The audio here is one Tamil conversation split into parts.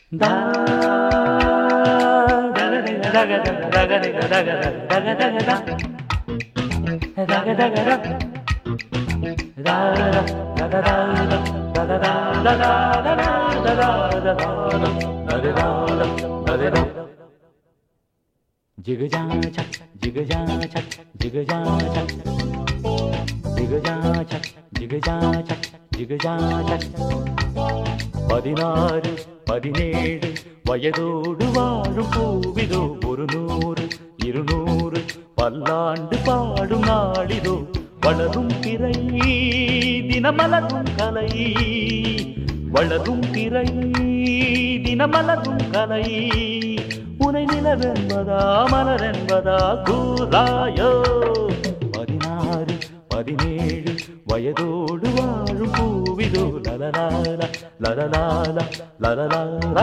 Da daga daga daga daga daga daga daga daga da daga daga da da da da da da da da da da da da da da Jigga ja chak, jigga ja chak, jigga ja chak, jigga ja chak, jigga ja chak, jigga ja chak. பதினாறு பதினேழு வயதோடு வாழும் பூவிதோ ஒரு நூறு இருநூறு பல்லாண்டு பாடும் நாளிதோ வளரும் திரை தினமலரும் கலை வளரும் திரை தினமலரும் கலை உனை நிலவென்பதா மலரென்பதா கூறாயோ பதினாறு பதினேழு வயதோடு வாழும் பூவிதோ லலலால லலலால லலலாலா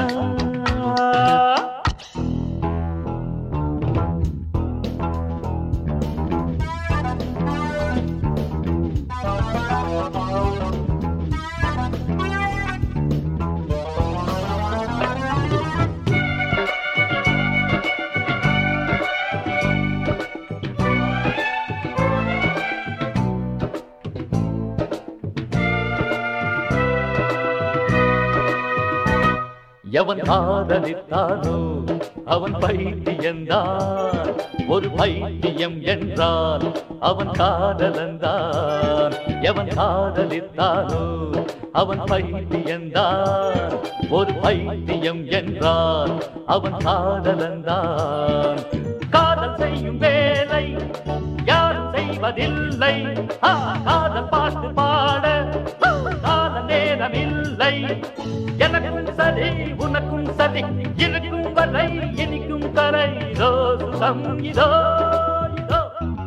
எவன் காதலித்தானோ அவன் பைத்தியந்தான் ஒரு பைத்தியம் என்றால் அவன் காதலந்தான் எவன் காதலித்தானோ அவன் பைத்தியந்தான் ஒரு பைத்தியம் என்றால் அவன் காதலந்தான் காதல் செய்யும் வேலை யாரும் செய்வதில்லை ஆ, காதல் பாட்டு பாட ஆ, கால நேரம் இல்லை எனக்கும் சரி உனக்கும் சரி இருக்கும் வரை இனிக்கும் கரை இதோ சுகம் இதோ இதோ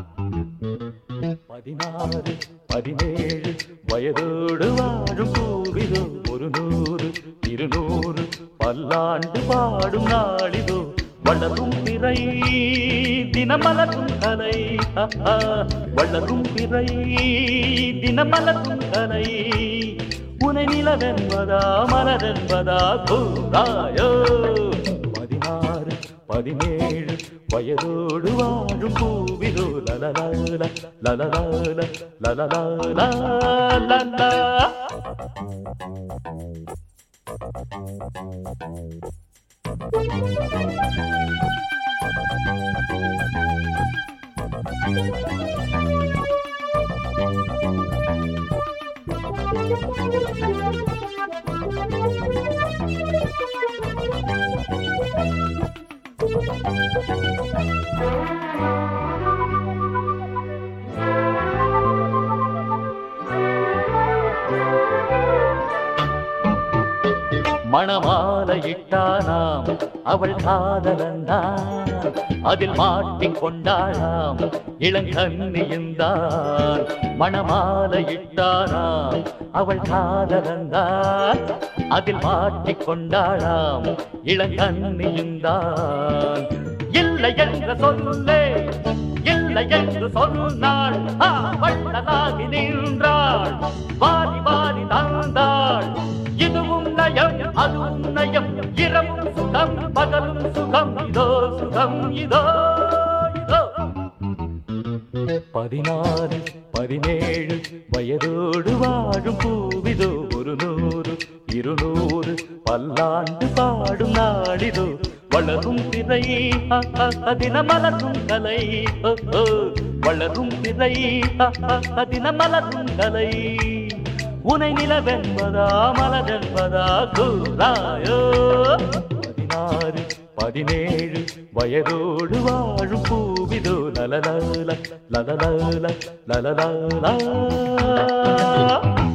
பதினாறு பதினேழு வயதோடு வாழும் பூவிதோ ஒரு நூறு இருநூறு பல்லாண்டு பாடும் நாளிதோ வளரும் பிறை தினமலரும் கலை ஆஹா, வளரும் பிறை தினமலரும் கலை உனை நிலவென்பதா மலரென்பதா கூறாயோ பதினாறு பதினேழு வயதோடு வாழும் பூவிதோ லலலால லலலால லலலாலா லலா மணமாலையிட்டானாம் அவள் காதலந்தான் அதில் மாட்டிக் கொண்டாளாம் இளங்கன்னியுந்தான் மணமாலையிட்டானாம் அவள் காதலந்தான் அதில் மாட்டிக் கொண்டாளாம் இளங்கன்னியுந்தான் இல்லை என்ற சொல்லே இல்லை என்று சொன்னாள் ஆ, வள்ளலாகி நின்றாள் வாரி வாரி தந்தாள் இதுவும் நயம் அதுவும் நயம் இரவும் சுகம் பகலும் சுகம் இதோ சுகம் இதோ இதோ பதினாறு பதினேழு வயதோடு வாழும் பூவிதோ ஒரு நூறு இருநூறு பல்லாண்டு பாடும் நாளிதோ வளரும் திரை அ, அ, அதின மலரும் கலை ஓ, ஓ, வளரும் திரை அ, அ, அதின மலரும் கலை உனை நிலவென்பதா மலரென்பதா கூறாயோ பதினாறு பதினேழு வயதோடு வாழும் பூவிதோ லலலால லலலால லலலாலா